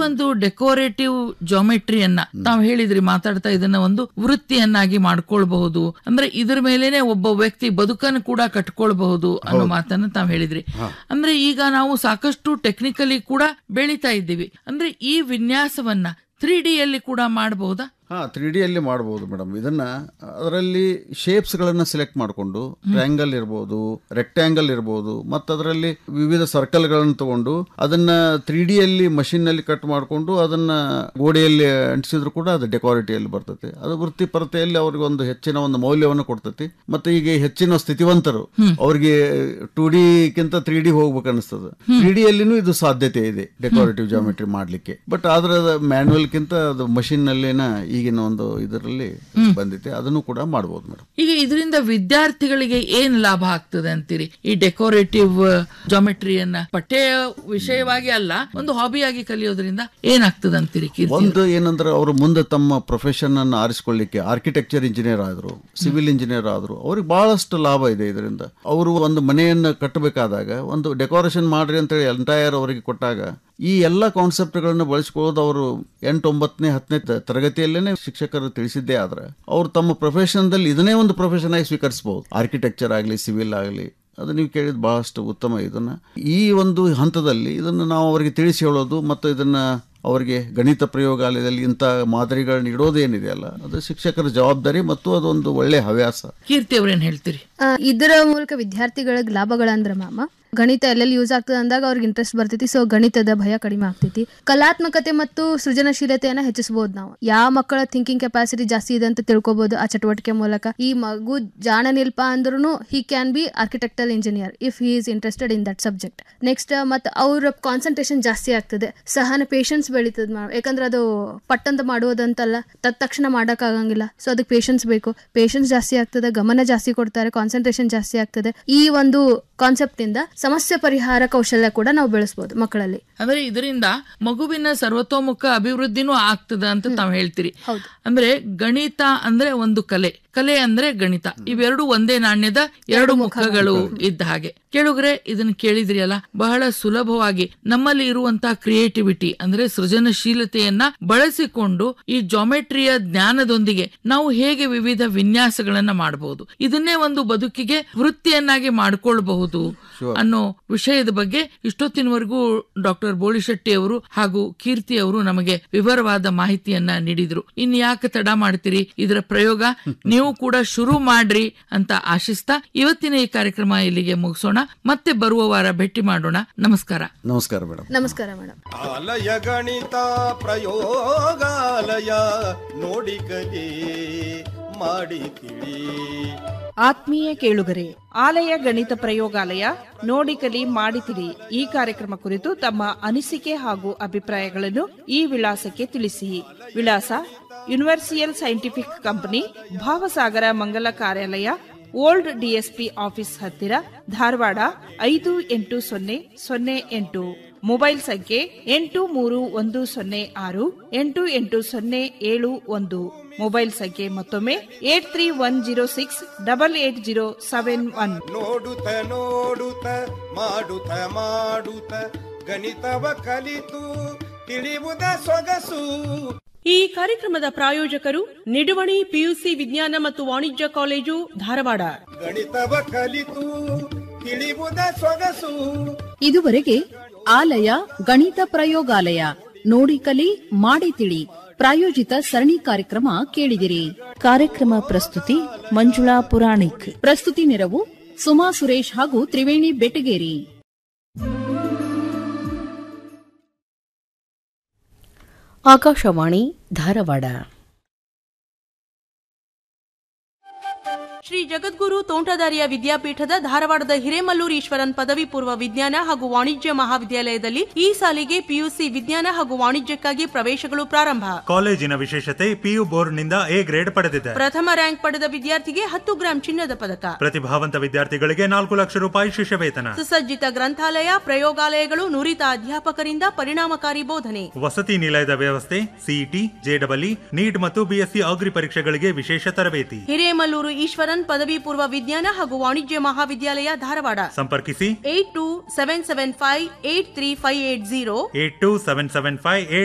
ಒಂದು ಡೆಕೋರೇಟಿವ್ ಜಾಮೆಟ್ರಿಯನ್ನ ತಾವು ಹೇಳಿದ್ರಿ ಮಾತಾಡ್ತಾ ಇದನ್ನ ಒಂದು ವೃತ್ತಿಯನ್ನಾಗಿ ಮಾಡ್ಕೊಳ್ಬಹುದು ಅಂದ್ರೆ ಇದ್ರ ಮೇಲೇನೆ ಒಬ್ಬ ವ್ಯಕ್ತಿ ಬದುಕನ್ನು ಕೂಡ ಕಟ್ಕೊಳ್ಬಹುದು ಅನ್ನೋ ಮಾತನ್ನ ತಾವು ಹೇಳಿದ್ರಿ ಅಂದ್ರೆ ಈಗ ನಾವು ಸಾಕಷ್ಟು ಟೆಕ್ನಿಕಲಿ ಕೂಡ ಬೆಳಿತಾ ಇದ್ದೀವಿ ಅಂದ್ರೆ ಈ ವಿನ್ಯಾಸವನ್ನ ತ್ರೀ ಡಿಯಲ್ಲಿ ಕೂಡ ಮಾಡಬಹುದಾ ಹಾಂ ತ್ರೀ ಡಿಯಲ್ಲಿ ಮಾಡ್ಬೋದು ಮೇಡಮ್ ಇದನ್ನ ಅದರಲ್ಲಿ ಶೇಪ್ಸ್ಗಳನ್ನು ಸೆಲೆಕ್ಟ್ ಮಾಡಿಕೊಂಡು ಟ್ರ್ಯಾಂಗಲ್ ಇರ್ಬೋದು ರೆಕ್ಟ್ಯಾಂಗಲ್ ಇರ್ಬೋದು ಮತ್ತು ಅದರಲ್ಲಿ ವಿವಿಧ ಸರ್ಕಲ್ಗಳನ್ನು ತಗೊಂಡು ಅದನ್ನ ತ್ರೀ ಡಿಯಲ್ಲಿ ಮಷಿನ್ನಲ್ಲಿ ಕಟ್ ಮಾಡಿಕೊಂಡು ಅದನ್ನ ಗೋಡೆಯಲ್ಲಿ ಅಂಟಿಸಿದ್ರು ಕೂಡ ಅದು ಡೆಕೋರೇಟಿಯಲ್ಲಿ ಬರ್ತದೆ ಅದು ವೃತ್ತಿಪರತೆಯಲ್ಲಿ ಅವ್ರಿಗೆ ಒಂದು ಹೆಚ್ಚಿನ ಒಂದು ಮೌಲ್ಯವನ್ನು ಕೊಡ್ತೈತಿ ಮತ್ತು ಈಗ ಹೆಚ್ಚಿನ ಸ್ಥಿತಿವಂತರು ಅವ್ರಿಗೆ ಟು ಡಿಗಿಂತ ತ್ರೀ ಡಿ ಹೋಗ್ಬೇಕು ಅನಿಸ್ತದೆ ತ್ರೀ ಡಿಯಲ್ಲಿನೂ ಇದು ಸಾಧ್ಯತೆ ಇದೆ ಡೆಕೋರೇಟಿವ್ ಜಾಮೆಟ್ರಿ ಮಾಡಲಿಕ್ಕೆ ಬಟ್ ಆದ್ರೆ ಮ್ಯಾನ್ಯಲ್ಕಿಂತ ಅದು ಮಷಿನ್ ನಲ್ಲಿನ ಈಗಿನ ಒಂದು ಇದರಲ್ಲಿ ಬಂದಿದೆ ಅದನ್ನು ಕೂಡ ಮಾಡ್ಬೋದು ಮೇಡಮ್ ಈಗ ಇದರಿಂದ ವಿದ್ಯಾರ್ಥಿಗಳಿಗೆ ಏನ್ ಲಾಭ ಆಗ್ತದೆ ಅಂತೀರಿ ಈ ಡೆಕೋರೇಟಿವ್ ಜಾಮೆಟ್ರಿಯನ್ನ ಪಠ್ಯ ವಿಷಯವಾಗಿ ಅಲ್ಲ ಒಂದು ಹಾಬಿಯಾಗಿ ಕಲಿಯೋದ್ರಿಂದ ಏನಾಗ್ತದೆ ಅಂತೀರಿ ಕೀರ್ತಿ ಒಂದು ಏನಂದ್ರೆ ಅವರು ಮುಂದೆ ತಮ್ಮ ಪ್ರೊಫೆಷನ್ ಅನ್ನು ಆರಿಸಿಕೊಳ್ಳಿಕ್ಕೆ ಆರ್ಕಿಟೆಕ್ಚರ್ ಇಂಜಿನಿಯರ್ ಆದ್ರು ಸಿವಿಲ್ ಇಂಜಿನಿಯರ್ ಆದ್ರು ಅವ್ರಿಗೆ ಬಹಳಷ್ಟು ಲಾಭ ಇದೆ ಇದರಿಂದ ಅವರು ಒಂದು ಮನೆಯನ್ನು ಕಟ್ಟಬೇಕಾದಾಗ ಒಂದು ಡೆಕೋರೇಷನ್ ಮಾಡ್ರಿ ಅಂತೇಳಿ ಎಂಟೈರ್ ಅವರಿಗೆ ಕೊಟ್ಟಾಗ ಈ ಎಲ್ಲ ಕಾನ್ಸೆಪ್ಟ್ಗಳನ್ನು ಬಳಸ್ಕೊಳ್ಳೋದು ಅವರು ಎಂಟು ಒಂಬತ್ತನೇ ಹತ್ತನೇ ತ- ತರಗತಿಯಲ್ಲೇನೆ ಶಿಕ್ಷಕರು ತಿಳಿಸಿದ್ದೇ ಆದ್ರೆ ಅವ್ರು ತಮ್ಮ ಪ್ರೊಫೆಷನ್ದಲ್ಲಿ ಇದನ್ನೇ ಒಂದು ಪ್ರೊಫೆಷನ್ ಆಗಿ ಸ್ವೀಕರಿಸಬಹುದು ಆರ್ಕಿಟೆಕ್ಚರ್ ಆಗಲಿ ಸಿವಿಲ್ ಆಗಲಿ ಅದು ನೀವು ಕೇಳಿದ ಬಹಳಷ್ಟು ಉತ್ತಮ ಇದನ್ನ ಈ ಒಂದು ಹಂತದಲ್ಲಿ ಇದನ್ನು ನಾವು ಅವರಿಗೆ ತಿಳಿಸಿ ಹೇಳೋದು ಮತ್ತು ಇದನ್ನ ಅವರಿಗೆ ಗಣಿತ ಪ್ರಯೋಗಾಲಯದಲ್ಲಿ ಇಂಥ ಮಾದರಿಗಳನ್ನ ಇಡೋದೇನಿದೆ ಅಲ್ಲ ಅದು ಶಿಕ್ಷಕರ ಜವಾಬ್ದಾರಿ ಮತ್ತು ಅದೊಂದು ಒಳ್ಳೆಯ ಹವ್ಯಾಸ ಕೀರ್ತಿ ಅವ್ರೇನ್ ಹೇಳ್ತೀರಿ ಆ, ಇದರ ಮೂಲಕ ವಿದ್ಯಾರ್ಥಿಗಳಿಗೆ ಲಾಭಗಳಂದ್ರ ಮಾಮ ಗಣಿತ ಎಲ್ಲೆಲ್ಲಿ ಯೂಸ್ ಆಗ್ತದೆ ಅಂದಾಗ ಅವ್ರಿಗೆ ಇಂಟ್ರೆಸ್ಟ್ ಬರ್ತೈತಿ ಸೊ ಗಣಿತದ ಭಯ ಕಡಿಮೆ ಆಗ್ತೈತಿ ಕಲಾತ್ಮಕತೆ ಮತ್ತು ಸೃಜನಶೀಲತೆಯನ್ನ ಹೆಚ್ಚಿಸಬಹುದು ನಾವು ಯಾವ ಮಕ್ಕಳ ಥಿಂಕಿಂಗ್ ಕೆಪಾಸಿಟಿ ಜಾಸ್ತಿ ಇದೆ ಅಂತ ತಿಳ್ಕೊಬಹುದು ಆ ಚಟುವಟಿಕೆ ಮೂಲಕ ಈ ಮಗು ಜಾಣನಿಲ್ಪ ಅಂದ್ರೂ he can be architectural engineer if he is interested in that subject next ಮತ್ತು ಅವ್ರ ಕಾನ್ಸಂಟ್ರೇಷನ್ ಜಾಸ್ತಿ ಆಗ್ತದೆ ಸಹನ ಪೇಷನ್ಸ್ ಬೆಳೀತದೆ ಮಾಡ ಯಾಕಂದ್ರೆ ಅದು ಪಟ್ಟಂತ ಮಾಡುವುದಂತಲ್ಲ ತತ್ ತಕ್ಷಣ ಮಾಡೋಕ್ಕಾಗಂಗಿಲ್ಲ ಸೊ ಅದಕ್ಕೆ ಪೇಷನ್ಸ್ ಬೇಕು ಪೇಷನ್ಸ್ ಜಾಸ್ತಿ ಆಗ್ತದೆ ಗಮನ ಜಾಸ್ತಿ ಕೊಡ್ತಾರೆ ಕಾನ್ಸಂಟ್ರೇಷನ್ ಜಾಸ್ತಿ ಆಗ್ತದೆ ಈ ಒಂದು ಕಾನ್ಸೆಪ್ಟ್ ಇಂದ ಸಮಸ್ಯೆ ಪರಿಹಾರ ಕೌಶಲ್ಯ ಕೂಡ ನಾವು ಬೆಳೆಸಬಹುದು ಮಕ್ಕಳಲ್ಲಿ ಅಂದ್ರೆ ಇದರಿಂದ ಮಗುವಿನ ಸರ್ವತೋಮುಖ ಅಭಿವೃದ್ಧಿನೂ ಆಗ್ತದ ಅಂತ ತಾವ್ ಹೇಳ್ತೀರಿ ಅಂದ್ರೆ ಗಣಿತ ಅಂದ್ರೆ ಒಂದು ಕಲೆ ಕಲೆ ಅಂದ್ರೆ ಗಣಿತ ಇವೆರಡು ಒಂದೇ ನಾಣ್ಯದ ಎರಡು ಮುಖಗಳು ಇದ್ದ ಹಾಗೆ ಕೇಳುಗ್ರೆ ಇದನ್ನ ಕೇಳಿದ್ರಿ ಅಲ್ಲ ಬಹಳ ಸುಲಭವಾಗಿ ನಮ್ಮಲ್ಲಿ ಇರುವಂತಹ ಕ್ರಿಯೇಟಿವಿಟಿ ಅಂದ್ರೆ ಸೃಜನಶೀಲತೆಯನ್ನ ಬಳಸಿಕೊಂಡು ಈ ಜಾಮೆಟ್ರಿಯ ಜ್ಞಾನದೊಂದಿಗೆ ನಾವು ಹೇಗೆ ವಿವಿಧ ವಿನ್ಯಾಸಗಳನ್ನ ಮಾಡಬಹುದು ಇದನ್ನೇ ಒಂದು ಬದುಕಿಗೆ ವೃತ್ತಿಯನ್ನಾಗಿ ಮಾಡ್ಕೊಳ್ಬಹುದು ಅನ್ನೋ ವಿಷಯದ ಬಗ್ಗೆ ಇಷ್ಟೊತ್ತಿನವರೆಗೂ ಡಾಕ್ಟರ್ ಬೋಳಿಶೆಟ್ಟಿ ಅವರು ಹಾಗೂ ಕೀರ್ತಿ ಅವರು ನಮಗೆ ವಿವರವಾದ ಮಾಹಿತಿಯನ್ನ ನೀಡಿದ್ರು ಇನ್ ಯಾಕೆ ತಡ ಮಾಡ್ತೀರಿ ಇದರ ಪ್ರಯೋಗ ನೀವು ಕೂಡ ಶುರು ಮಾಡ್ರಿ ಅಂತ ಆಶಿಸ್ತಾ ಇವತ್ತಿನ ಈ ಕಾರ್ಯಕ್ರಮ ಇಲ್ಲಿಗೆ ಮುಗಿಸೋಣ ಮತ್ತೆ ಬರುವ ವಾರ ಭೇಟಿ ಮಾಡೋಣ ನಮಸ್ಕಾರ ನಮಸ್ಕಾರ ಮೇಡಮ್ ನಮಸ್ಕಾರ ಮೇಡಮ್ ಆಲಯ ಗಣಿತ ಪ್ರಯೋಗಾಲಯ ನೋಡಿ ಕಲಿ ಮಾಡಿ ತಿಳಿ ಆತ್ಮೀಯ ಕೇಳುಗರೆ ಆಲಯ ಗಣಿತ ಪ್ರಯೋಗಾಲಯ ನೋಡಿ ಕಲಿ ಮಾಡಿತಿರಿ ಈ ಕಾರ್ಯಕ್ರಮ ಕುರಿತು ತಮ್ಮ ಅನಿಸಿಕೆ ಹಾಗೂ ಅಭಿಪ್ರಾಯಗಳನ್ನು ಈ ವಿಳಾಸಕ್ಕೆ ತಿಳಿಸಿ ವಿಳಾಸ ಯೂನಿವರ್ಸಿಯಲ್ ಸೈಂಟಿಫಿಕ್ ಕಂಪನಿ ಭಾವಸಾಗರ ಮಂಗಲ ಕಾರ್ಯಾಲಯ ಓಲ್ಡ್ ಡಿಎಸ್ಪಿ ಆಫೀಸ್ ಹತ್ತಿರ ಧಾರವಾಡ ಐದು ಎಂಟು ಸೊನ್ನೆ ಸೊನ್ನೆ ಎಂಟು ಮೊಬೈಲ್ ಸಂಖ್ಯೆ ಎಂಟು ಮೂರು ಒಂದು ಸೊನ್ನೆ ಆರು ಎಂಟು ಎಂಟು ಸೊನ್ನೆ ಏಳು ಒಂದು ಮೊಬೈಲ್ ಸಂಖ್ಯೆ ಮತ್ತೊಮ್ಮೆ eight three one zero six double eight zero seven one ನೋಡುತ್ತ ನೋಡುತ್ತ ಮಾಡುತ್ತ ಮಾಡುತ್ತ ಗಣಿತವ ಕಲಿತು ತಿಳಿಯುವುದ ಸೊಗಸು ಈ ಕಾರ್ಯಕ್ರಮದ ಪ್ರಾಯೋಜಕರು ನಿಡುವಣಿ ಪಿಯುಸಿ ವಿಜ್ಞಾನ ಮತ್ತು ವಾಣಿಜ್ಯ ಕಾಲೇಜು ಧಾರವಾಡ ಗಣಿತವ ಕಲಿತು ತಿಳಿಯುವುದ ಸೊಗಸು ಇದುವರೆಗೆ ಆಲಯ ಗಣಿತ ಪ್ರಯೋಗಾಲಯ ನೋಡಿ ಕಲಿ ಮಾಡಿ ತಿಳಿ ಪ್ರಾಯೋಜಿತ ಸರಣಿ ಕಾರ್ಯಕ್ರಮ ಕೇಳಿದಿರಿ ಕಾರ್ಯಕ್ರಮ ಪ್ರಸ್ತುತಿ ಮಂಜುಳಾ ಪುರಾಣಿಕ್ ಪ್ರಸ್ತುತಿ ನೆರವು ಸುಮಾ ಸುರೇಶ್ ಹಾಗೂ ತ್ರಿವೇಣಿ ಬೆಟಗೇರಿ ಆಕಾಶವಾಣಿ ಧಾರವಾಡ ಶ್ರೀ ಜಗದ್ಗುರು ತೋಂಟದಾರ್ಯ ವಿದ್ಯಾಪೀಠದ ಧಾರವಾಡದ ಹಿರೇಮಲ್ಲೂರು ಈಶ್ವರನ್ ಪದವಿ ಪೂರ್ವ ವಿಜ್ಞಾನ ಹಾಗೂ ವಾಣಿಜ್ಯ ಮಹಾವಿದ್ಯಾಲಯದಲ್ಲಿ ಈ ಸಾಲಿಗೆ ಪಿಯುಸಿ ವಿಜ್ಞಾನ ಹಾಗೂ ವಾಣಿಜ್ಯಕ್ಕಾಗಿ ಪ್ರವೇಶಗಳು ಪ್ರಾರಂಭ ಕಾಲೇಜಿನ ವಿಶೇಷತೆ ಪಿಯು ಬೋರ್ಡ್ನಿಂದ ಎ ಗ್ರೇಡ್ ಪಡೆದಿದೆ ಪ್ರಥಮ ರ್ಯಾಂಕ್ ಪಡೆದ ವಿದ್ಯಾರ್ಥಿಗೆ ಹತ್ತು ಗ್ರಾಂ ಚಿನ್ನದ ಪದಕ ಪ್ರತಿಭಾವಂತ ವಿದ್ಯಾರ್ಥಿಗಳಿಗೆ ನಾಲ್ಕು ಲಕ್ಷ ರೂಪಾಯಿ ಶಿಷ್ಯವೇತನ ಸುಸಜ್ಜಿತ ಗ್ರಂಥಾಲಯ ಪ್ರಯೋಗಾಲಯಗಳು ನುರಿತ ಅಧ್ಯಾಪಕರಿಂದ ಪರಿಣಾಮಕಾರಿ ಬೋಧನೆ ವಸತಿ ನಿಲಯದ ವ್ಯವಸ್ಥೆ ಸಿಇಟಿ ಜೆಡಬ್ಲ್ಇ ನೀಟ್ ಮತ್ತು ಬಿಎಸ್ಸಿ ಅಗ್ರಿ ಪರೀಕ್ಷೆಗಳಿಗೆ ವಿಶೇಷ ತರಬೇತಿ ಹಿರೇಮಲ್ಲೂರು ಈಶ್ವರನ್ ಪದವಿ ಪೂರ್ವ ವಿಜ್ಞಾನ ಹಾಗೂ ವಾಣಿಜ್ಯ ಮಹಾವಿದ್ಯಾಲಯ ಧಾರವಾಡ ಸಂಪರ್ಕಿಸಿ eight two seven seven five eight three five eight zero eight two seven seven five